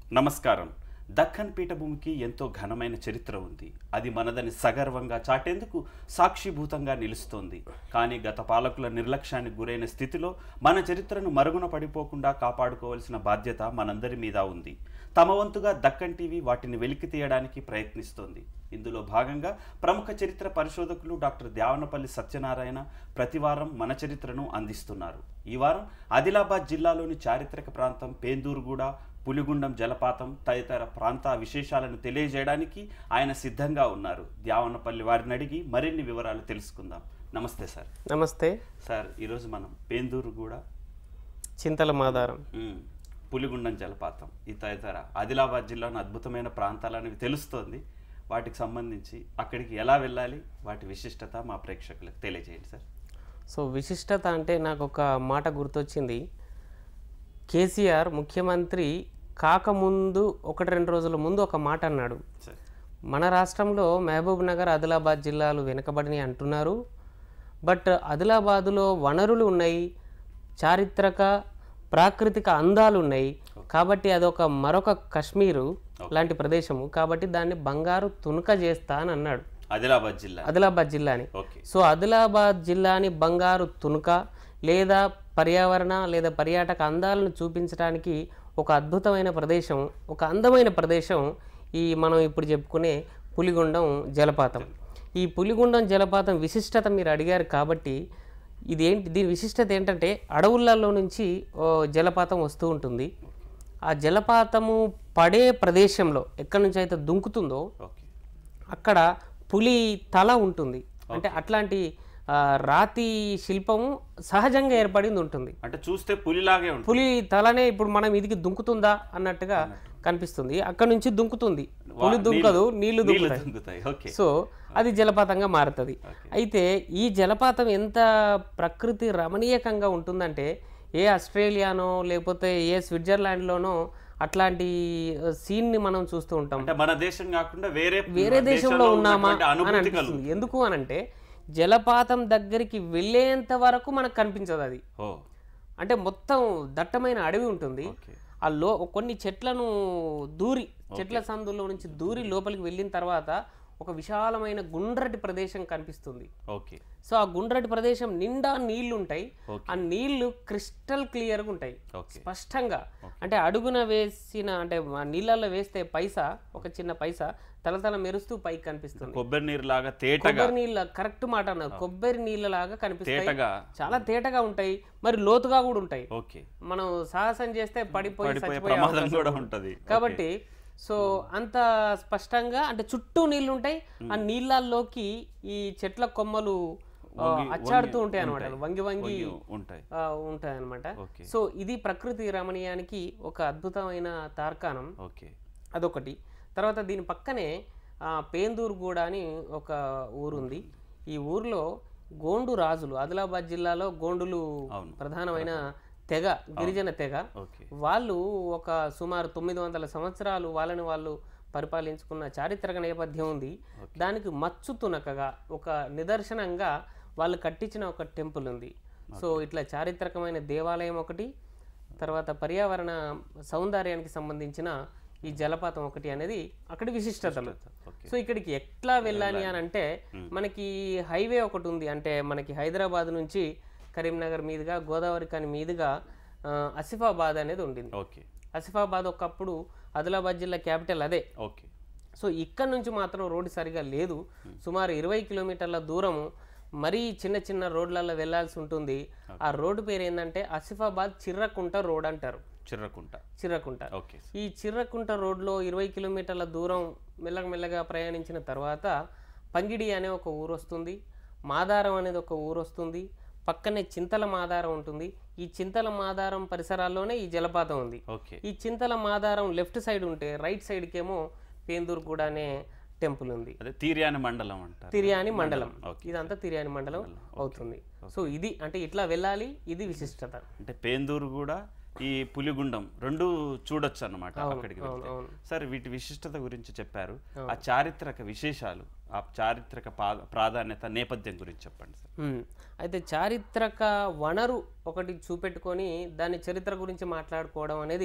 నమస్కారం దక్కన్ పీఠభూమికి ఎంతో ఘనమైన చరిత్ర ఉంది అది మనదని సగర్వంగా చాటేందుకు సాక్షిభూతంగా నిలుస్తోంది కానీ గత పాలకుల నిర్లక్ష్యానికి గురైన స్థితిలో మన చరిత్రను మరుగున పడిపోకుండా కాపాడుకోవాల్సిన బాధ్యత మనందరి మీద ఉంది తమ వంతుగా దక్కన్ టీవీ వాటిని వెలికి తీయడానికి ప్రయత్నిస్తోంది ఇందులో భాగంగా ప్రముఖ చరిత్ర పరిశోధకులు డాక్టర్ ద్యావనపల్లి సత్యనారాయణ ప్రతివారం మన చరిత్రను అందిస్తున్నారు ఈ వారం ఆదిలాబాద్ జిల్లాలోని చారిత్రక ప్రాంతం పేందూరుగూడ పులిగుండం జలపాతం తదితర ప్రాంత విశేషాలను తెలియజేయడానికి ఆయన సిద్ధంగా ఉన్నారు ద్యావనపల్లి వారిని అడిగి మరిన్ని వివరాలు తెలుసుకుందాం నమస్తే సార్ నమస్తే సార్ ఈరోజు మనం పేందూరుగూడ చింతల మాదారం ఉమ్, పులిగుండం జలపాతం ఈ తదితర ఆదిలాబాద్ జిల్లాలోని అద్భుతమైన ప్రాంతాలనేవి తెలుస్తోంది వాటికి సంబంధించి అక్కడికి ఎలా వెళ్ళాలి వాటి విశిష్టత మా ప్రేక్షకులకు తెలియజేయండి సార్ సో విశిష్టత అంటే నాకు ఒక మాట గుర్తొచ్చింది కేసీఆర్ ముఖ్యమంత్రి కాకముందు ఒకటి రెండు రోజుల ముందు ఒక మాట అన్నాడు సార్ మన రాష్ట్రంలో మహబూబ్ నగర్ ఆదిలాబాద్ జిల్లాలు వెనుకబడినాయి అంటున్నారు బట్ ఆదిలాబాదులో వనరులు ఉన్నాయి చారిత్రక ప్రాకృతిక అందాలు ఉన్నాయి కాబట్టి అదొక మరొక కశ్మీరు లాంటి ప్రదేశము కాబట్టి దాన్ని బంగారు తునుక చేస్తా అని అన్నాడు ఆదిలాబాద్ జిల్లా ఆదిలాబాద్ జిల్లాని ఓకే సో ఆదిలాబాద్ జిల్లాని బంగారు తునుక లేదా పర్యావరణ లేదా పర్యాటక అందాలను చూపించడానికి ఒక అద్భుతమైన ప్రదేశం ఒక అందమైన ప్రదేశం ఈ మనం ఇప్పుడు చెప్పుకునే పులిగుండం జలపాతం ఈ పులిగుండం జలపాతం విశిష్టత మీరు అడిగారు కాబట్టి ఇది ఏంటి దీని విశిష్టత ఏంటంటే అడవులలో నుంచి ఓ జలపాతం వస్తూ ఉంటుంది ఆ జలపాతము పడే ప్రదేశంలో ఎక్కడి నుంచి అయితే దుంకుతుందో ఓకే అక్కడ పులి తల ఉంటుంది అంటే అట్లాంటి ఆ, రాతి శిల్పము సహజంగా ఏర్పడింది ఉంటుంది అంటే చూస్తే పులిలాగే ఉంటుంది పులి తలనే ఇప్పుడు మనం ఇదికి దుంకుతుందా అన్నట్టుగా కనిపిస్తుంది అక్కడ నుంచి దుంకుతుంది పులి దుంకదు నీళ్లు నీళ్లు దుంకుతాయి దుంకుతాయి ఓకే సో అది జలపాతంగా మారుతుంది అయితే ఈ జలపాతం ఎంత ప్రకృతి రమణీయకంగా ఉంటుందంటే ఏ ఆస్ట్రేలియానో లేకపోతే ఏ స్విట్జర్లాండ్లోనో అట్లాంటి సీన్ని మనం చూస్తూ ఉంటాం అంటే మన దేశం కాకుండా వేరే వేరే దేశంలో ఉన్నామా ఉన్నటువంటి అని అనుభూతి అనిపిస్తుంది ఎందుకు అనంటే జలపాతం దగ్గరికి వెళ్ళేంత వరకు మనకు కనిపించదు అది ఓ అంటే మొత్తం దట్టమైన అడవి ఉంటుంది ఓకే ఆ లో కొన్ని చెట్లను దూరి చెట్ల సందులో నుంచి దూరి లోపలికి వెళ్ళిన తర్వాత ఒక విశాలమైన గుండ్రటి ప్రదేశం కనిపిస్తుంది ఓకే సో ఆ గుండ్రటి ప్రదేశం నిండా నీళ్లు ఉంటాయి Okay. ఆ నీళ్లు క్రిస్టల్ క్లియర్గా ఉంటాయి ఓకే స్పష్టంగా అంటే అడుగున వేసిన అంటే ఆ నీళ్ళల్లో వేస్తే పైసా ఒక చిన్న పైసా తలతల మెరుస్తూ పైకి కనిపిస్తుంది కొబ్బరి నీరు లాగా తేటగా కొబ్బరి నీళ్ళ కరెక్ట్ మాట అన్నారు కొబ్బరి నీళ్ళలాగా కనిపిస్తాయి తేటగా చాలా తేటగా ఉంటాయి మరి లోతుగా కూడా ఉంటాయి ఓకే మనం సాహసం చేస్తే పడిపోయి పడిపోయే చచ్చిపోయే ప్రమాదం అవకాశం కూడా ఉంది. ఉంటది కాబట్టి సో అంత స్పష్టంగా అంటే చుట్టూ నీళ్లు ఉంటాయి ఆ నీళ్ళల్లోకి ఈ చెట్ల కొమ్మలు ఆ, అచ్చాడుతూ ఉంటాయి అనమాట వంగి వంగి ఉంటాయి ఉంటాయి అనమాట ఓకే సో ఇది ప్రకృతి రమణీయానికి ఒక అద్భుతమైన తార్కాణం ఓకే అదొకటి తర్వాత దీని పక్కనే ఆ, పేందూరుగూడ అని ఒక ఊరుంది ఈ ఊర్లో గోండు రాజులు ఆదిలాబాద్ జిల్లాలో గోండులు అవును. ప్రధానమైన తెగ గిరిజన తెగ ఓకే వాళ్ళు ఒక సుమారు తొమ్మిది వందల సంవత్సరాలు వాళ్ళని వాళ్ళు పరిపాలించుకున్న చారిత్రక నేపథ్యం ఉంది దానికి మచ్చు తునకగా ఒక నిదర్శనంగా వాళ్ళు కట్టించిన ఒక టెంపుల్ ఉంది సో ఇట్లా చారిత్రకమైన దేవాలయం ఒకటి తర్వాత పర్యావరణ సౌందర్యానికి సంబంధించిన ఈ జలపాతం ఒకటి అనేది అక్కడి విశిష్టతలు ఓకే సో ఇక్కడికి ఎట్లా వెళ్ళాలి అని అంటే మనకి హైవే ఒకటి ఉంది అంటే మనకి హైదరాబాద్ నుంచి కరీంనగర్ మీదుగా గోదావరి కాని మీదుగా ఆ, ఆసిఫాబాద్ అనేది ఉండింది ఓకే ఆసిఫాబాద్ ఒకప్పుడు ఆదిలాబాద్ జిల్లా క్యాపిటల్ అదే ఓకే సో ఇక్కడ నుంచి మాత్రం రోడ్డు సరిగా లేదు సుమారు ఇరవై కిలోమీటర్ల దూరము మరీ చిన్న చిన్న రోడ్లలో వెళ్ళాల్సి ఉంటుంది ఆ రోడ్డు పేరు ఏంటంటే ఆసిఫాబాద్ చిర్రకుంట రోడ్ అంటారు చిర్రకుంట చిర్రకుంట ఓకే ఈ చిర్రకుంట రోడ్లో ఇరవై కిలోమీటర్ల దూరం మెల్లగా ప్రయాణించిన తర్వాత పంగిడి అనే ఒక ఊరు వస్తుంది మాదారం అనేది ఒక ఊరు వస్తుంది పక్కనే చింతల మాదారం ఉంటుంది ఈ చింతల మాదారం పరిసరాల్లోనే ఈ జలపాతం ఉంది ఓకే ఈ చింతల మాదారం లెఫ్ట్ సైడ్ ఉంటే రైట్ సైడ్కేమో పేందూరు కూడా అనే టెంపుల్ ఉంది అదే తీర్యాని మండలం అంటారు తిర్యాని మండలం ఓకే. ఇదంతా తిర్యాని మండలం అవుతుంది సో ఇది అంటే ఇట్లా వెళ్ళాలి ఇది విశిష్టత అంటే పేందూరు కూడా ఈ పులిగుండం రెండు చూడొచ్చు అన్నమాట అక్కడికి వెళ్తే అవును. సార్ వీటి విశిష్టత గురించి చెప్పారు ఆ చారిత్రక విశేషాలు ఆ చారిత్రక పా- ప్రాధాన్యత నేపథ్యం గురించి చెప్పండి సార్ మ్మ్. అయితే చారిత్రక వనరు ఒకటి చూపెట్టుకొని దాని చరిత్ర గురించి మాట్లాడుకోవడం అనేది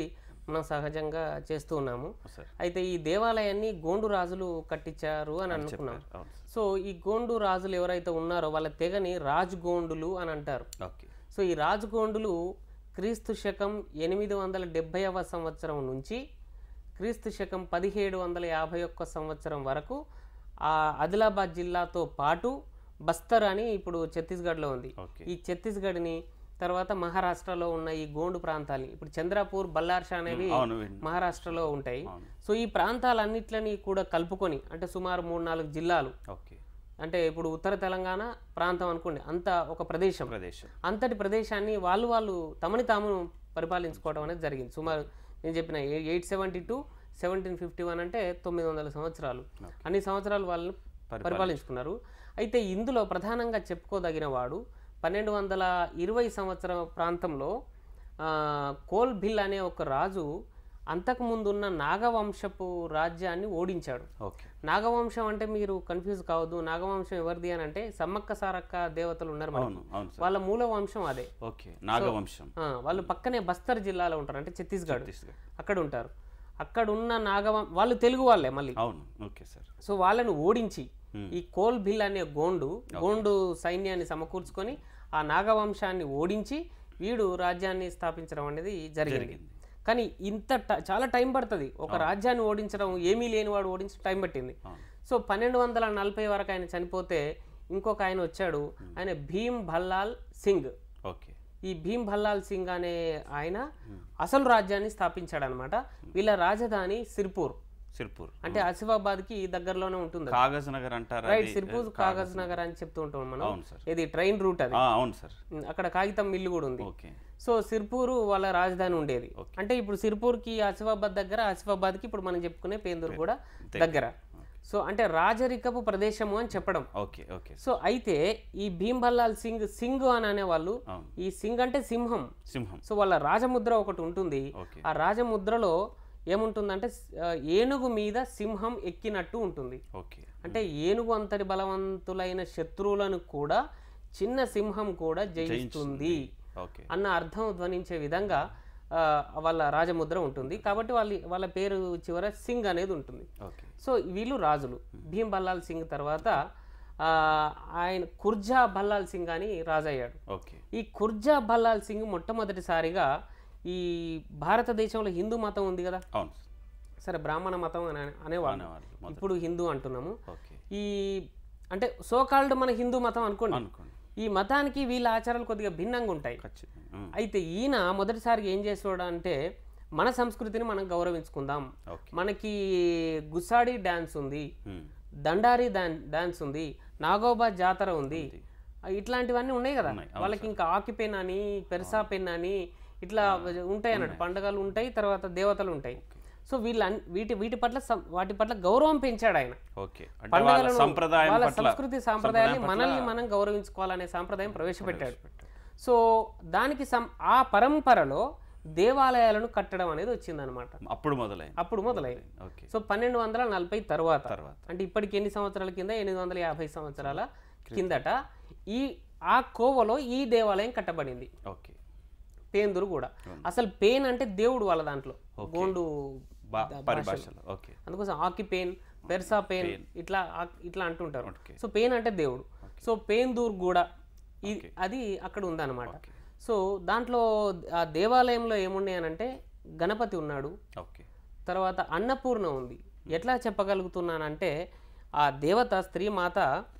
మనం సహజంగా చేస్తూ ఉన్నాము సార్ అయితే ఈ దేవాలయాన్ని గోండు రాజులు కట్టించారు అని అనుకున్నాం అవును సో ఈ గోండు రాజులు ఎవరైతే ఉన్నారో వాళ్ళ తెగని రాజ్గోండులు అని అంటారు ఓకే సో ఈ రాజగోండులు క్రీస్తు శకం ఎనిమిది వందల డెబ్భైవ సంవత్సరం నుంచి క్రీస్తు శకం పదిహేడు వందల యాభై ఒక్క సంవత్సరం వరకు ఆ ఆదిలాబాద్ జిల్లాతో పాటు బస్తర్ అని ఇప్పుడు ఛత్తీస్గఢ్లో ఉంది ఓకే ఈ ఛత్తీస్గఢ్ని తర్వాత మహారాష్ట్రలో ఉన్న ఈ గోండు ప్రాంతాలు ఇప్పుడు చంద్రపూర్ బల్లార్షా అనేవి అవును విన్ మహారాష్ట్రలో ఉంటాయి అవును. సో ఈ ప్రాంతాలన్నిట్లని కూడా కలుపుకొని అంటే సుమారు మూడు నాలుగు జిల్లాలు ఓకే అంటే ఇప్పుడు ఉత్తర తెలంగాణ ప్రాంతం అనుకోండి అంత ఒక ప్రదేశం ప్రదేశం అంతటి ప్రదేశాన్ని వాళ్ళు వాళ్ళు తమని తాము పరిపాలించుకోవడం అనేది జరిగింది సుమారు నేను చెప్పిన eight seventy two seventeen fifty one అంటే తొమ్మిది వందల సంవత్సరాలు అన్ని సంవత్సరాలు వాళ్ళు పరిపాలించుకున్నారు అయితే ఇందులో ప్రధానంగా చెప్పుకోదగిన వాడు పన్నెండు వందల ఇరవై సంవత్సరం ప్రాంతంలో ఆ, కోల్ భిల్ అనే ఒక రాజు అంతకుముందున్న నాగవంశపు రాజ్యాన్ని ఓడించాడు ఓకే నాగవంశం అంటే మీరు కన్ఫ్యూజ్ కావద్దు నాగవంశం ఎవరిది అని అంటే సమ్మక్క సారక్క దేవతలు ఉన్నారు మనకి అవును అవును సార్ వాళ్ళ మూల వంశం అదే ఓకే నాగవంశం ఆ, వాళ్ళు పక్కనే బస్తర్ జిల్లాలో ఉంటారు అంటే ఛత్తీస్గఢ్ ఛత్తీస్గఢ్ అక్కడ ఉంటారు అక్కడ ఉన్న నాగవం వాళ్ళు తెలుగు వాళ్ళే మళ్ళీ అవును ఓకే సార్ సో వాళ్ళను ఓడించి ఈ కోల్ భిల్ అనే గోండు గోండు సైన్యాన్ని సమకూర్చుకొని ఆ నాగవంశాన్ని ఓడించి వీడు రాజ్యాన్ని స్థాపించడం అనేది జరిగింది కానీ ఇంత ట- చాలా టైం పడుతుంది ఒక రాజ్యాన్ని ఓడించడం ఏమీ లేని వాడు ఓడించడం టైం పట్టింది అవును. సో పన్నెండు వందల నలభై వరకు ఆయన చనిపోతే ఇంకొక ఆయన వచ్చాడు ఆయన భీమ్ భల్లాల్ సింగ్ ఓకే ఈ భీమ్ భల్లాల్ సింగ్ అనే ఆయన అసలు రాజ్యాన్ని స్థాపించాడు అనమాట వీళ్ళ రాజధాని సిర్పూర్ సిర్పూర్ అంటే ఆసిఫాబాద్కి దగ్గరలోనే ఉంటుంది అది. కాగజ్ నగర్ అంటారా రైట్ అది? సిర్పూర్ కాగజ్ నగర్ అని చెప్తూ ఉంటాం మనం అవును సార్ ఇది ట్రైన్ రూట్ అది ఆ, అవును సార్ అక్కడ కాగితం మిల్లు కూడా ఉంది ఓకే సో సిర్పూరు వాళ్ళ రాజధాని ఉండేది అంటే ఇప్పుడు సిర్పూర్కి ఆసిఫాబాద్ దగ్గర ఆసిఫాబాద్కి ఇప్పుడు మనం చెప్పుకునే పేందూరు కూడా దగ్గర సో అంటే రాజరికపు ప్రదేశము అని చెప్పడం ఓకే ఓకే సో అయితే ఈ భీంబల్లాల్ సింగ్ సింగ్ అని అనేవాళ్ళు అవును ఈ సింగ్ అంటే సింహం సింహం సో వాళ్ళ రాజముద్ర ఒకటి ఉంటుంది ఓకే ఆ రాజముద్రలో ఏముంటుందంటే ఆ, ఏనుగు మీద సింహం ఎక్కినట్టు ఉంటుంది ఓకే అంటే ఏనుగు అంతటి బలవంతులైన శత్రువులను కూడా చిన్న సింహం కూడా జయిస్తుంది ఓకే అన్న అర్థం ధ్వనించే విధంగా ఆ, వాళ్ళ రాజముద్ర ఉంటుంది కాబట్టి వాళ్ళ వాళ్ళ పేరు చివర సింగ్ అనేది ఉంటుంది ఓకే సో వీళ్ళు రాజులు భీమ్ బల్లాల్ సింగ్ తర్వాత ఆ, ఆయన కుర్జా బల్లాల్ సింగ్ అని రాజు అయ్యాడు ఓకే ఈ కుర్జా బల్లాల్ సింగ్ మొట్టమొదటిసారిగా ఈ భారతదేశంలో హిందూ మతం ఉంది కదా అవును సరే బ్రాహ్మణ మతం అని అనేవాళ్ళు అనేవాళ్ళు మొదట ఇప్పుడు హిందూ అంటున్నాము ఓకే ఈ అంటే సోకాల్డ్ మన హిందూ మతం అనుకోండి అనుకోండి ఈ మతానికి వీళ్ళ ఆచారాలు కొద్దిగా భిన్నంగా ఉంటాయి ఖచ్చితంగా ఉమ్, అయితే ఈయన మొదటిసారిగా ఏం చేసాడు అంటే మన సంస్కృతిని మనం గౌరవించుకుందాం ఓకే మనకి గుసాడి డ్యాన్స్ ఉంది ఉమ్, దండారి డాన్ డాన్స్ ఉంది నాగోబా జాతర ఉంది ఇట్లాంటివన్నీ ఉన్నాయి కదా ఉన్నాయి. వాళ్ళకి ఇంకా ఆకి పెన్ అని పెరసా పెన్ అని ఇట్లా ఉంటాయి అన్నట్టు పండుగలు ఉంటాయి తర్వాత దేవతలు ఉంటాయి సో వీళ్ళ అన్- వీటి వీటి పట్ల సం- వాటి పట్ల గౌరవం పెంచాడు ఆయన ఓకే అంటే వాళ్ళ పండుగలను సంప్రదాయం వాళ్ళ పట్ల సంస్కృతి సాంప్రదాయాన్ని మనల్ని మనం గౌరవించుకోవాలనే సాంప్రదాయం ప్రవేశపెట్టాడు సో దానికి సం ఆ పరంపరలో దేవాలయాలను కట్టడం అనేది వచ్చిందనమాట అప్పుడు మొదలైంది అప్పుడు మొదలైంది ఓకే సో పన్నెండు వందల నలభై తర్వాత తర్వాత అంటే ఇప్పటికి ఎన్ని సంవత్సరాల కింద ఎనిమిది వందల యాభై సంవత్సరాల కిందట ఈ ఆ కోవలో ఈ దేవాలయం కట్టబడింది ఓకే పేందురు కూడా అసలు పేన్ అంటే దేవుడు వాళ్ళ దాంట్లో గోండు బా- పరిభాషలో ఓకే అందుకోసం ఆకి పెయిన్ పెర్సా పెయిన్ ఇట్లా ఆ- ఇట్లా అంటుంటారు Okay. సో పెయిన్ అంటే దేవుడు సో పేందూర్ కూడా ఈ- అది అక్కడ ఉందన్నమాట ఓకే సో దాంట్లో ఆ దేవాలయంలో ఏమున్నాయి అని అంటే గణపతి ఉన్నాడు ఓకే తర్వాత అన్నపూర్ణ ఉంది ఎట్లా చెప్పగలుగుతున్నానంటే ఆ దేవత స్త్రీ మాత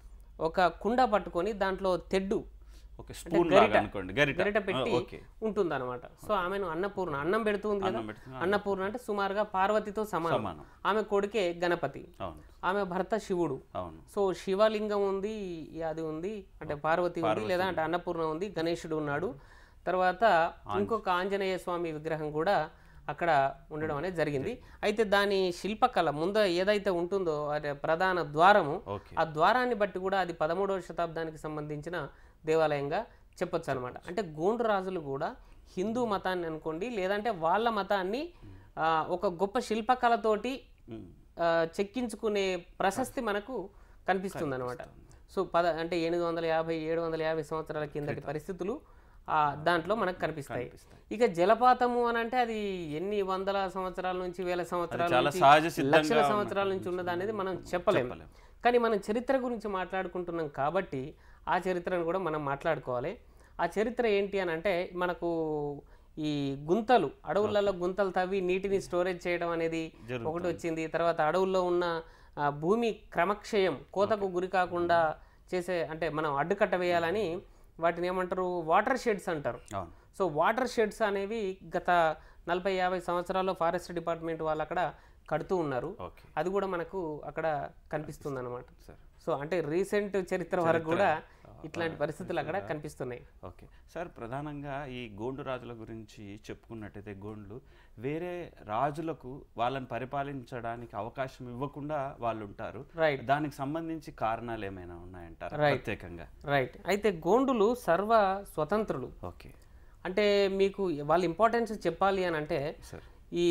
ఒక కుండ పట్టుకొని దాంట్లో తెడ్డు ఓకే స్పూన్ లాగా అనుకోండి గరిట గరిట పెట్టి ఆ, ఓకే ఉంటుందన్నమాట సో ఆమెను అన్నపూర్ణ అన్నం పెడుతుంది కదా అన్నం పెడుతుంది. అన్నపూర్ణ అంటే సుమారుగా పార్వతితో సమానం సమానం ఆమె కొడుకే గణపతి అవును ఆమె భర్త శివుడు అవును సో శివలింగం ఉంది ఈ అది ఉంది అంటే పార్వతి ఉంది లేదా అంటే అన్నపూర్ణ ఉంది గణేశుడు ఉన్నాడు తర్వాత ఇంకొక ఆంజనేయ స్వామి విగ్రహం కూడా అక్కడ ఉండడం అనేది జరిగింది అయితే దాని శిల్పకళ ముందు ఏదైతే ఉంటుందో అదే ప్రధాన ద్వారము ఓకే ఆ ద్వారాన్ని బట్టి కూడా అది పదమూడవ శతాబ్దానికి సంబంధించిన దేవాలయంగా చెప్పొచ్చు అనమాట అంటే గోండు రాజులు కూడా హిందూ మతాన్ని అనుకోండి లేదంటే వాళ్ళ మతాన్ని ఆ, ఒక గొప్ప శిల్పకళతోటి ఉమ్, ఆ, చెక్కించుకునే ప్రశస్తి మనకు కనిపిస్తుంది అనమాట సో పద అంటే ఎనిమిది వందల యాభై ఏడు వందల యాభై సంవత్సరాల కిందటి పరిస్థితులు ఆ దాంట్లో మనకు కనిపిస్తాయి ఇక జలపాతము అని అంటే అది ఎన్ని వందల సంవత్సరాల నుంచి వేల సంవత్సరాల చాలా నుంచి, సహజ సిద్ధంగా లక్షల సంవత్సరాల నుంచి ఉన్నది అనేది మనం చెప్పలేము కానీ మనం చరిత్ర గురించి మాట్లాడుకుంటున్నాం కాబట్టి ఆ చరిత్రను కూడా మనం మాట్లాడుకోవాలి ఆ చరిత్ర ఏంటి అని అంటే మనకు ఈ గుంతలు అడవులలో గుంతలు తవ్వి నీటిని స్టోరేజ్ చేయడం అనేది ఒకటి వచ్చింది తర్వాత అడవుల్లో ఉన్న ఆ, భూమి క్రమక్షయం కోతకు గురి కాకుండా చేసే అంటే మనం అడ్డుకట్ట వేయాలని వాటిని ఏమంటారు వాటర్ షెడ్స్ అంటారు అవును సో వాటర్ షెడ్స్ అనేవి గత నలభై యాభై సంవత్సరాల్లో ఫారెస్ట్ డిపార్ట్మెంట్ వాళ్ళు అక్కడ కడుతూ ఉన్నారు ఓకే అది కూడా మనకు అక్కడ కనిపిస్తుంది అనమాట సార్ సో అంటే రీసెంట్ చరిత్ర వరకు కూడా ఇట్లాంటి పరిస్థితులు అక్కడ కనిపిస్తున్నాయి ఓకే సార్ ప్రధానంగా ఈ గోండు రాజుల గురించి చెప్పుకున్నట్టయితే గోండ్లు వేరే రాజులకు వాళ్ళని పరిపాలించడానికి అవకాశం ఇవ్వకుండా వాళ్ళు ఉంటారు రైట్ దానికి సంబంధించి కారణాలు ఏమైనా ఉన్నాయంటారా ప్రత్యేకంగా రైట్ అయితే గోండులు సర్వ స్వతంత్రులు ఓకే అంటే మీకు వాళ్ళ ఇంపార్టెన్స్ చెప్పాలి అని అంటే సార్ ఈ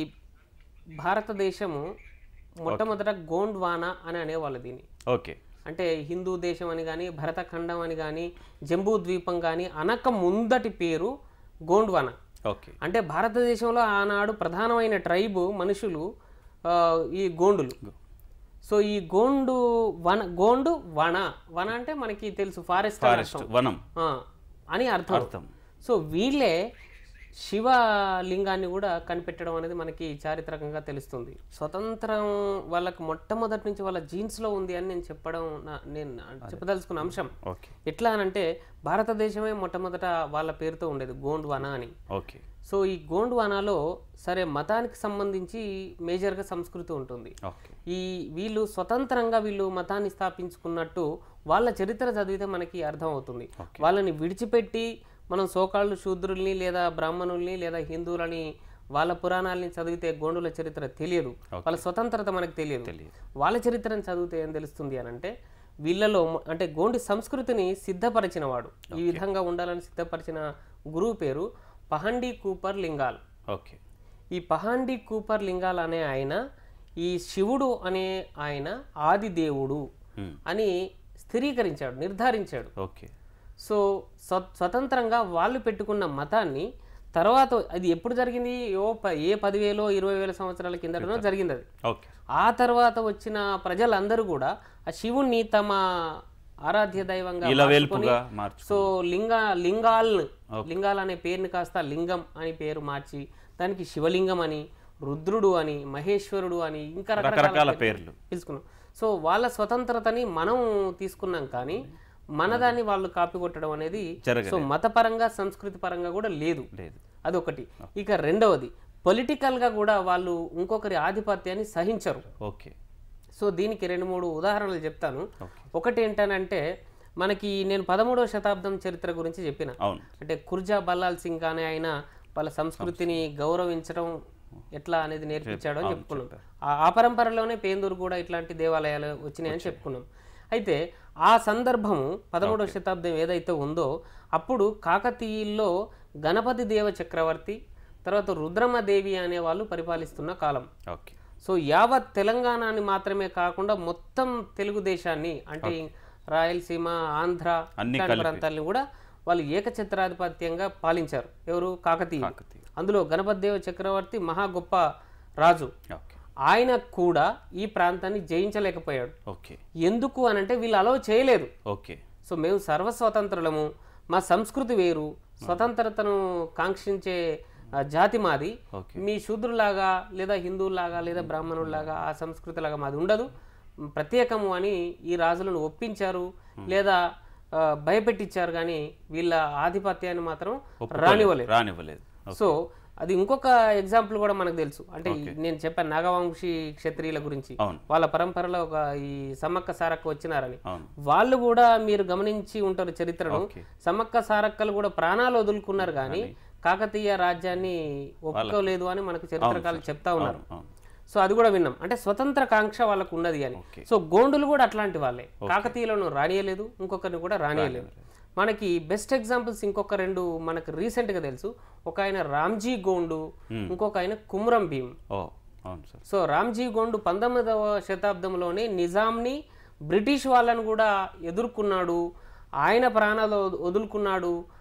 భారతదేశము మొట్టమొదట గోండ్వానా అని అనేవాళ్ళు దీన్ని ఓకే అంటే హిందూ దేశం అని కానీ భరతఖండం అని కానీ జంబూ ద్వీపం కానీ అనక ముందటి పేరు గోండ్వానా ఓకే అంటే భారతదేశంలో ఆనాడు ప్రధానమైన ట్రైబు మనుషులు ఆ, ఈ గోండులు సో ఈ గోండు వన గోండు వన వన అంటే మనకి తెలుసు ఫారెస్ట్ ఫారెస్ట్ వనం అని అర్థం అర్థం సో వీళ్ళే శివ లింగాన్ని కూడా కనిపెట్టడం అనేది మనకి చారిత్రకంగా తెలుస్తుంది స్వతంత్రం వాళ్ళకి మొట్టమొదటి నుంచి వాళ్ళ జీన్స్లో ఉంది అని నేను చెప్పడం నా- నేను చెప్పదలుచుకున్న అంశం ఓకే ఎట్లా అనంటే భారతదేశమే మొట్టమొదట వాళ్ళ పేరుతో ఉండేది గోండ్వానా అని ఓకే సో ఈ గోండ్వానాలో సరే మతానికి సంబంధించి మేజర్గా సంస్కృతి ఉంటుంది ఓకే ఈ వీళ్ళు స్వతంత్రంగా వీళ్ళు మతాన్ని స్థాపించుకున్నట్టు వాళ్ళ చరిత్ర చదివితే మనకి అర్థం అవుతుంది వాళ్ళని విడిచిపెట్టి మనం సోకాళ్ళు శూద్రుల్ని లేదా బ్రాహ్మణుల్ని లేదా హిందువులని వాళ్ళ పురాణాలని చదివితే గోండుల చరిత్ర తెలియదు వాళ్ళ స్వతంత్రత మనకు తెలియదు తెలియదు. వాళ్ళ చరిత్రను చదివితే ఏం తెలుస్తుంది అని అంటే వీళ్ళలో మ- అంటే గోండి సంస్కృతిని సిద్ధపరిచిన వాడు ఈ విధంగా ఉండాలని సిద్ధపరిచిన గురువు పేరు పహండి కూపర్ లింగాల్ ఓకే ఈ పహాండి కూపర్ లింగాల్ అనే ఆయన ఈ శివుడు అనే ఆయన ఆది దేవుడు Hmm. అని స్థిరీకరించాడు నిర్ధారించాడు ఓకే సో స్వ- స్వతంత్రంగా వాళ్ళు పెట్టుకున్న మతాన్ని తర్వాత అది ఎప్పుడు జరిగింది ఓ ప- ఏ పదివేలో ఇరవై వేల సంవత్సరాల కిందటనో జరిగింది అది ఓకే ఆ తర్వాత వచ్చిన ప్రజలందరూ కూడా ఆ శివుణ్ణి తమ ఆరాధ్య దైవంగా ఇలా మార్చుకొని వేల్పుగా మార్చు సో లింగ లింగాల్ని లింగాలు అనే పేరుని కాస్త లింగం అని పేరు మార్చి దానికి శివలింగం అని రుద్రుడు అని మహేశ్వరుడు అని ఇంకా రకరకాల రకరకాల పేర్లు తీసుకున్నాం సో వాళ్ళ స్వతంత్రతని మనం తీసుకున్నాం కానీ మనదాన్ని వాళ్ళు కాపీ కొట్టడం అనేది జరగలేదు. సో మతపరంగా సంస్కృతి పరంగా కూడా లేదు లేదు అదొకటి ఇక రెండవది పొలిటికల్ గా కూడా వాళ్ళు ఇంకొకరి ఆధిపత్యాన్ని సహించరు ఓకే సో దీనికి రెండు మూడు ఉదాహరణలు చెప్తాను ఓకే ఒకటి ఏంటనంటే మనకి నేను పదమూడవ శతాబ్దం చరిత్ర గురించి చెప్పిన అవును అంటే కుర్జా బల్లాల్ సింగ్ అనే ఆయన వాళ్ళ సంస్కృతిని గౌరవించడం ఎట్లా అనేది నేర్పించాడు అని చెప్పుకున్నాం ఆ- ఆ పరంపరలోనే పేందూరు కూడా ఇట్లాంటి దేవాలయాలు వచ్చినాయని చెప్పుకున్నాం అయితే ఆ సందర్భము పదమూడవ శతాబ్దం ఏదైతే ఉందో అప్పుడు కాకతీయుల్లో గణపతి దేవ చక్రవర్తి తర్వాత రుద్రమదేవి అనే వాళ్ళు పరిపాలిస్తున్న కాలం ఓకే సో యావత్ తెలంగాణని మాత్రమే కాకుండా మొత్తం తెలుగు దేశాన్ని అంటే రాయలసీమ ఆంధ్ర అన్ని ఇట్లాంటి ప్రాంతాలను కూడా వాళ్ళు ఏకఛత్రాధిపత్యంగా పాలించారు ఎవరు కాకతీయ కాకతీయ అందులో గణపతిదేవ చక్రవర్తి మహా గొప్ప రాజు ఓకే ఆయన కూడా ఈ ప్రాంతాన్ని జయించలేకపోయాడు ఓకే ఎందుకు అనంటే వీళ్ళు అలవ్ చేయలేదు ఓకే సో మేము సర్వస్వతంత్రులము మా సంస్కృతి వేరు స్వతంత్రతను కాంక్షించే ఆ, జాతి మాది ఓకే మీ శూద్రులాగా లేదా హిందువులాగా లేదా బ్రాహ్మణుల్లాగా ఆ సంస్కృతిలాగా మాది ఉండదు మ్, ప్రత్యేకము అని ఈ రాజులను ఒప్పించారు లేదా ఆ, భయపెట్టించారు కానీ వీళ్ళ ఆధిపత్యాన్ని మాత్రం రానివ్వలేదు రానివ్వలేదు సో అది ఇంకొక ఎగ్జాంపుల్ కూడా మనకు తెలుసు అంటే ఈ నేను చెప్పాను నాగవంశీ క్షత్రియుల గురించి అవును వాళ్ళ పరంపరలో ఒక ఈ సమ్మక్క సారక్క వచ్చినారని అవును వాళ్ళు కూడా మీరు గమనించి ఉంటారు చరిత్రను ఓకే సమ్మక్క సారక్కలు కూడా ప్రాణాలు వదులుకున్నారు కానీ కాకతీయ రాజ్యాన్ని ఒప్పుకోలేదు అని మనకు చరిత్రకారులు చెప్తా ఉన్నారు అవును సో అది కూడా విన్నాం అంటే స్వతంత్ర కాంక్ష వాళ్ళకు ఉన్నది అని ఓకే. సో గోండులు కూడా అట్లాంటి వాళ్ళే కాకతీయులను రానియలేదు ఇంకొకరిని కూడా రానియలేదు మనకి బెస్ట్ ఎగ్జాంపుల్స్ ఇంకొక రెండు మనకు recent గా తెలుసు ఒక ఆయన రామ్జీ గోండు ఇంకొక ఆయన కుమ్రం భీమ్ ఓ అవును సార్ సో రామ్జీ గోండు పంతొమ్మిదవ శతాబ్దంలోనే నిజాంని బ్రిటిష్ వాళ్ళను కూడా ఎదుర్కొన్నాడు ఆయన ప్రాణాలు వదు- వదులుకున్నాడు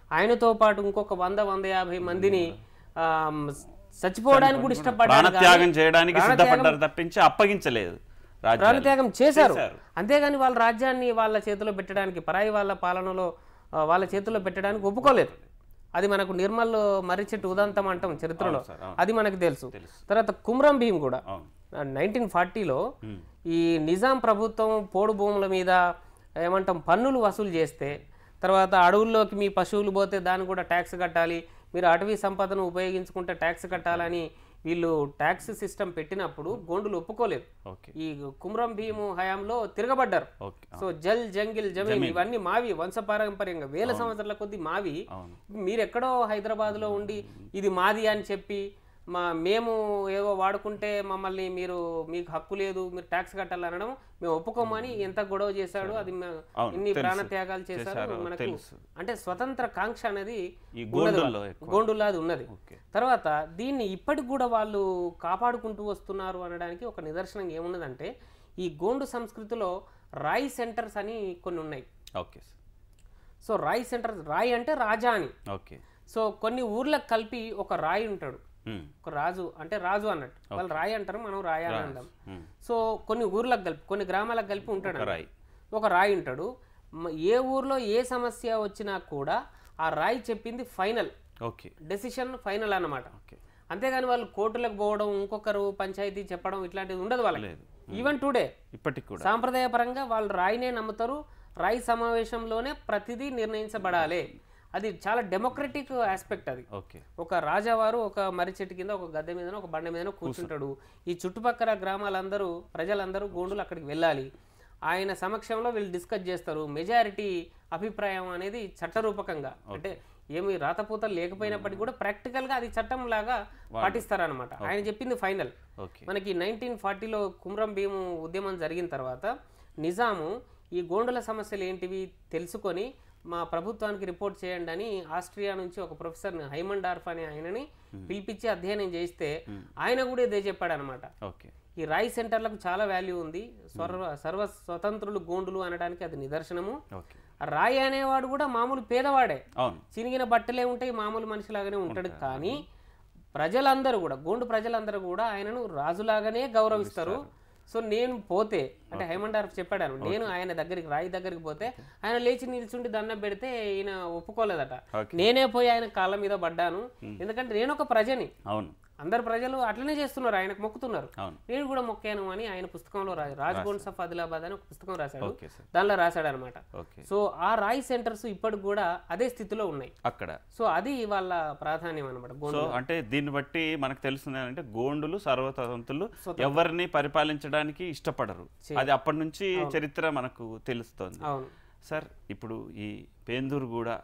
ఆయనతో పాటు ఇంకొక వంద వంద యాభై మందిని ఆ, చచ్చిపోవడానికి కూడా ఇష్టపడ్డారు కానీ ప్రాణత్యాగం చేయడానికి ప్రాణత్యాగం- సిద్ధపడ్డారు తప్పించి అప్పగించలేదు రాజ్యాన్ని. ప్రాణత్యాగం చేశారు చేశారు. అంతేగాని వాళ్ళ రాజ్యాన్ని వాళ్ళ చేతిలో పెట్టడానికి పరాయి వాళ్ళ పాలనలో ఆ, వాళ్ళ చేతిలో పెట్టడానికి ఒప్పుకోలేదు అది మనకు నిర్మల్ మర్రి చెట్టు ఉదంతం అంటాం చరిత్రలో సార్, అవును. అది మనకు తెలుసు తెలుసు. తర్వాత కుమ్రం భీం కూడా అవును నైన్టీన్ ఫార్టీలో ఉమ్. ఈ నిజాం ప్రభుత్వం పోడు భూముల మీద ఏమంటాం పన్నులు వసూలు చేస్తే తర్వాత అడవుల్లోకి మీ పశువులు పోతే దాన్ని కూడా ట్యాక్స్ కట్టాలి మీరు అటవీ సంపదను ఉపయోగించుకుంటే ట్యాక్స్ కట్టాలని వీళ్ళు ట్యాక్స్ సిస్టమ్ పెట్టినప్పుడు గోండులు ఒప్పుకోలేదు ఓకే ఈ కుమ్రం భీము హయాంలో తిరగబడ్డారు ఓకే సో జల్ జంగిల్ జమీన్ ఇవన్నీ మావి వంశపారంపర్యంగా వేల సంవత్సరాల కొద్ది మావి అవును మీరు ఎక్కడో హైదరాబాద్లో ఉండి ఇది మాది అని చెప్పి మా మేము ఏవో వాడుకుంటే మమ్మల్ని మీరు మీకు హక్కు లేదు మీరు ట్యాక్స్ కట్టాలనడం మేము ఒప్పుకోమని ఎంత గొడవ చేశాడు అది మ- అవును, ఇన్ని తెలుసు. ప్రాణత్యాగాలు చేశారు చేశారు, మనకు తెలుసు. అంటే స్వతంత్ర కాంక్ష అనేది ఈ గోండుల్లో ఎక్కువ గోండుల్లో అది ఉన్నది ఓకే తర్వాత దీన్ని ఇప్పటికి కూడా వాళ్ళు కాపాడుకుంటూ వస్తున్నారు అనడానికి ఒక నిదర్శనం ఏమున్నదంటే ఈ గోండు సంస్కృతిలో రాయి సెంటర్స్ అని కొన్ని ఉన్నాయి okay sir so Rai centres Rai అంటే రాజా అని ఓకే సో కొన్ని ఊర్లకు కలిపి ఒక రాయి ఉంటాడు ఉమ్. ఒక రాజు అంటే రాజు అన్నట్టు వాళ్ళు రాయి అంటారు మనం రాయి అని అంటాం ఉమ్. సో కొన్ని ఊర్లకు కలిపి కొన్ని గ్రామాలకు కలిపి ఉంటాడు ఒక రాయి ఒక రాయి ఉంటాడు మ- ఏ ఊర్లో ఏ సమస్య వచ్చినా కూడా ఆ రాయి చెప్పింది ఫైనల్ ఓకే డెసిషన్ ఫైనల్ అన్నమాట ఓకే అంతేగాని వాళ్ళు కోర్టులకు పోవడం ఇంకొకరు పంచాయతీ చెప్పడం ఇట్లాంటిది ఉండదు వాళ్ళకి లేదు ఈవెన్ టుడే ఇప్పటికి కూడా సాంప్రదాయపరంగా వాళ్ళు రాయినే నమ్ముతారు రాయి సమావేశంలోనే ప్రతిదీ నిర్ణయించబడాలి అది చాలా డెమోక్రటిక్ ఆస్పెక్ట్ అది ఓకే ఒక రాజావారు ఒక మర్రి చెట్టు కింద ఒక గద్దె మీద ఒక బండ మీద కూర్చుంటాడు ఈ చుట్టుపక్కల గ్రామాలందరూ ప్రజలందరూ గోండులు అక్కడికి వెళ్ళాలి ఆయన సమక్షంలో వీళ్ళు డిస్కస్ చేస్తారు మెజారిటీ అభిప్రాయం అనేది చట్టరూపకంగా అంటే ఏమి రాతపూతలు లేకపోయినప్పటికీ కూడా ప్రాక్టికల్గా అది చట్టం లాగా పాటిస్తారనమాట ఆయన చెప్పింది ఫైనల్ ఓకే మనకి నైన్టీన్ ఫార్టీలో కుమ్రం భీము ఉద్యమం జరిగిన తర్వాత నిజాము ఈ గోండుల సమస్యలు ఏంటివి తెలుసుకొని మా ప్రభుత్వానికి రిపోర్ట్ చేయండి అని ఆస్ట్రియా నుంచి ఒక ప్రొఫెసర్ హైమన్ డార్ఫ్ అనే ఆయనని పిలిపించి అధ్యయనం చేయిస్తే ఆయన కూడా ఇదే చెప్పాడు అనమాట ఓకే ఈ రాయి సెంటర్లకు చాలా వాల్యూ ఉంది సర్వ సర్వ స్వతంత్రులు గోండులు అనడానికి అది నిదర్శనము ఓకే ఆ రాయి అనేవాడు కూడా మామూలు పేదవాడే అవును చినిగిన బట్టలే ఉంటాయి మామూలు మనిషిలాగానే ఉంటాడు కానీ ప్రజలందరూ కూడా గోండు ప్రజలందరూ కూడా ఆయనను రాజులాగానే గౌరవిస్తారు సో నేను పోతే అంటే హేమండార్ఫ్ చెప్పాడు నేను ఆయన దగ్గరికి రాయి దగ్గరికి పోతే ఆయన లేచి నిల్చుండి దండం పెడితే ఈయన ఒప్పుకోలేదట Okay. నేనే పోయి ఆయన కాళ్ళ మీద పడ్డాను ఎందుకంటే నేను ఒక ప్రజని అవును అందరు ప్రజలు అట్లనే చేస్తున్నారు ఆయనకు మొక్కుతున్నారు అవును నేను కూడా మొక్కాను అని ఆయన పుస్తకంలో రా రాజ్ గోండ్స్ ఆఫ్ ఆదిలాబాద్ అని ఒక పుస్తకం రాశాడు ఓకే సార్ దానిలో రాశాడు అనమాట ఓకే సో ఆ రాయి సెంటర్స్ ఇప్పటికి కూడా అదే స్థితిలో ఉన్నాయి అక్కడ సో అది వాళ్ళ ప్రాధాన్యం అనమాట సో అంటే దీన్ని బట్టి మనకు తెలుస్తుంది అంటే గోండులు సర్వతంతులు ఎవరిని పరిపాలించడానికి ఇష్టపడరు అది అప్పటి నుంచి చరిత్ర మనకు తెలుస్తోంది అవును సార్ ఇప్పుడు ఈ పేందూరు కూడా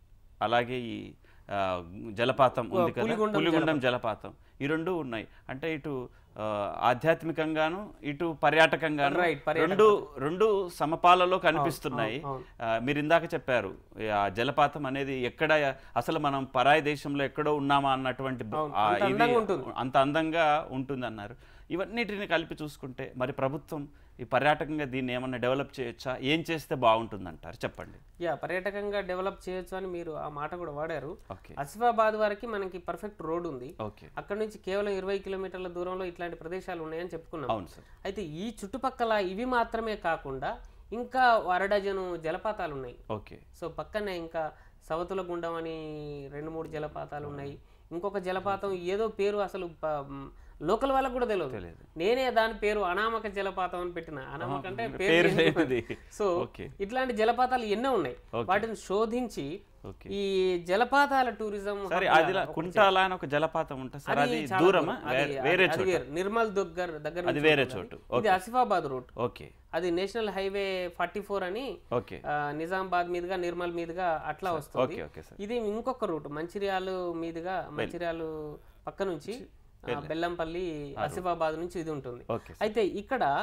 అలాగే ఈ ఆ, జలపాతం ఉంది కదా పులిగుండం జలపాతం ఈ రెండు ఉన్నాయి అంటే ఇటు ఆ, ఆధ్యాత్మికంగాను ఇటు పర్యాటకంగాను Right, రెండు రెండు సమపాలలో కనిపిస్తున్నాయి అవును. ఆ, మీరు ఇందాక చెప్పారు ఈ ఆ జలపాతం అనేది ఎక్కడ అసలు మనం పరాయి దేశంలో ఎక్కడో ఉన్నామా అన్నటువంటి బ- ఆ అంత ఇది అందంగా ఉంటుంది. అంత అందంగా ఉంటుంది అన్నారు ఇవన్నిటిని కలిపి చూసుకుంటే మరి ప్రభుత్వం ఈ పర్యాటకంగా దీన్ని ఏమన్నా డెవలప్ చేయొచ్చా ఏం చేస్తే బాగుంటుందంటారు చెప్పండి యా పర్యాటకంగా డెవలప్ చేయొచ్చు అని మీరు ఆ మాట కూడా వాడారు ఓకే ఆసిఫాబాద్ వరకు మనకి పర్ఫెక్ట్ రోడ్ ఉంది ఓకే అక్కడ నుంచి కేవలం ఇరవై కిలోమీటర్ల దూరంలో ఇట్లాంటి ప్రదేశాలు ఉన్నాయని చెప్పుకున్నాం అవును సార్ అయితే ఈ చుట్టుపక్కల ఇవి మాత్రమే కాకుండా ఇంకా అరడజను జలపాతాలు ఉన్నాయి ఓకే సో పక్కనే ఇంకా సవతుల గుండం అని రెండు మూడు జలపాతాలు ఉన్నాయి ఇంకొక జలపాతం ఏదో పేరు అసలు ప- మ్, లోకల్ వాళ్ళకు కూడా తెలియదు తెలియదు నేనే దాని పేరు అనామక జలపాతం అని పెట్టిన అనామక అంటే పేరు పేరు లేనిది. సో ఓకే ఇట్లాంటి జలపాతాలు ఎన్నో ఉన్నాయి ఓకే. వాటిని శోధించి ఓకే ఈ జలపాతాల టూరిజం సరే అదిలా కుంటాల అని ఒక జలపాతం ఉంటుంది సార్ అది చాలా దూరమా దూరం. అది- వే- వేరే అది చోట వేరు. నిర్మల్ దగ్గర దగ్గర అది నుంచి వేరే ఉంటుంది. చోటు ఇది ఆసిఫాబాద్ రూట్ ఓకే అది నేషనల్ హైవే ఫార్టీ ఫోర్ అని ఓకే ఆ, నిజామాబాద్ మీదుగా నిర్మల్ మీదుగా అట్లా వస్తుంది ఓకే ఓకే సార్ ఇది ఇంకొక రూట్ మంచిర్యాల మీదుగా మంచిర్యాల పక్క నుంచి ఆ, బెల్లంపల్లి ఆసిఫాబాద్ నుంచి ఇది ఉంటుంది ఓకే అయితే ఇక్కడ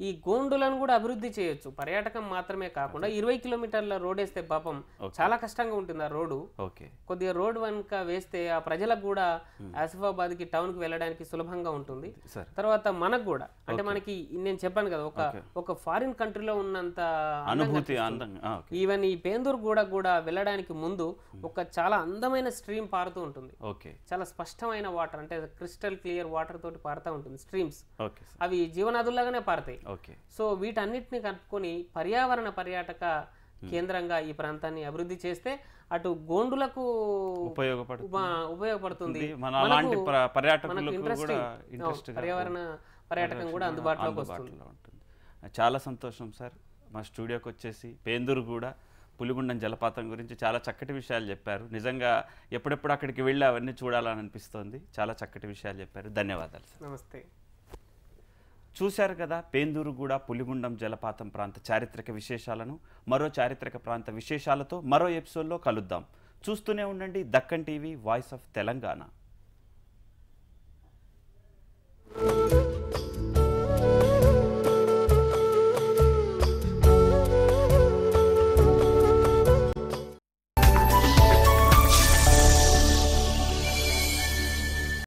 ఈ గోండులను కూడా అభివృద్ధి చేయొచ్చు పర్యాటకం మాత్రమే కాకుండా ఇరవై కిలోమీటర్ల రోడ్ వేస్తే పాపం చాలా కష్టంగా ఉంటుంది ఆ రోడ్డు ఓకే కొద్దిగా రోడ్ వెనుక వేస్తే ఆ ప్రజలకు కూడా ఆసిఫాబాద్ కి టౌన్ కి వెళ్ళడానికి సులభంగా ఉంటుంది సార్ తర్వాత మనకు కూడా అంటే మనకి నేను చెప్పాను కదా ఒక ఒక ఫారిన్ కంట్రీలో ఉన్నంత అనుభూతి అందంగా ఆ, ఓకే ఈవెన్ ఈ పేందూరు కూడా కూడా వెళ్ళడానికి ముందు ఒక చాలా అందమైన స్ట్రీమ్ పారుతూ ఉంటుంది ఓకే చాలా స్పష్టమైన వాటర్ అంటే క్రిస్టల్ క్లియర్ వాటర్ తోటి పారుతూ ఉంటుంది స్ట్రీమ్స్ ఓకే సార్ అవి జీవనదుల్లాగానే పారుతాయి ఓకే సో వీటన్నిటిని కలుపుకొని పర్యావరణ పర్యాటక కేంద్రంగా ఈ ప్రాంతాన్ని అభివృద్ధి చేస్తే అటు గోండులకు ఉపయోగపడుతుంది ఉప- ఉపయోగపడుతుంది మన అలాంటి ప్ర- మనకు పర్యాటకులకు ఇంట్రెస్ట్ కూడా ఇంట్రెస్ట్ పర్యావరణ పర్యాటకం కూడా అందుబాటులోకి వస్తుంది అందుబాటులో ఉంటుంది చాలా సంతోషం సార్ మా స్టూడియోకి వచ్చేసి పేందూరు కూడా పులిగుండం జలపాతం గురించి చాలా చక్కటి విషయాలు చెప్పారు నిజంగా ఎప్పుడెప్పుడు అక్కడికి వెళ్ళి అవన్నీ చూడాలని అనిపిస్తోంది చాలా చక్కటి విషయాలు చెప్పారు ధన్యవాదాలు సార్ నమస్తే చూశారు కదా పేందూరుగూడ పులిగుండం జలపాతం ప్రాంత చారిత్రక విశేషాలను మరో చారిత్రక ప్రాంత విశేషాలతో మరో ఎపిసోడ్లో కలుద్దాం చూస్తూనే ఉండండి Deccan TV voice of Telangana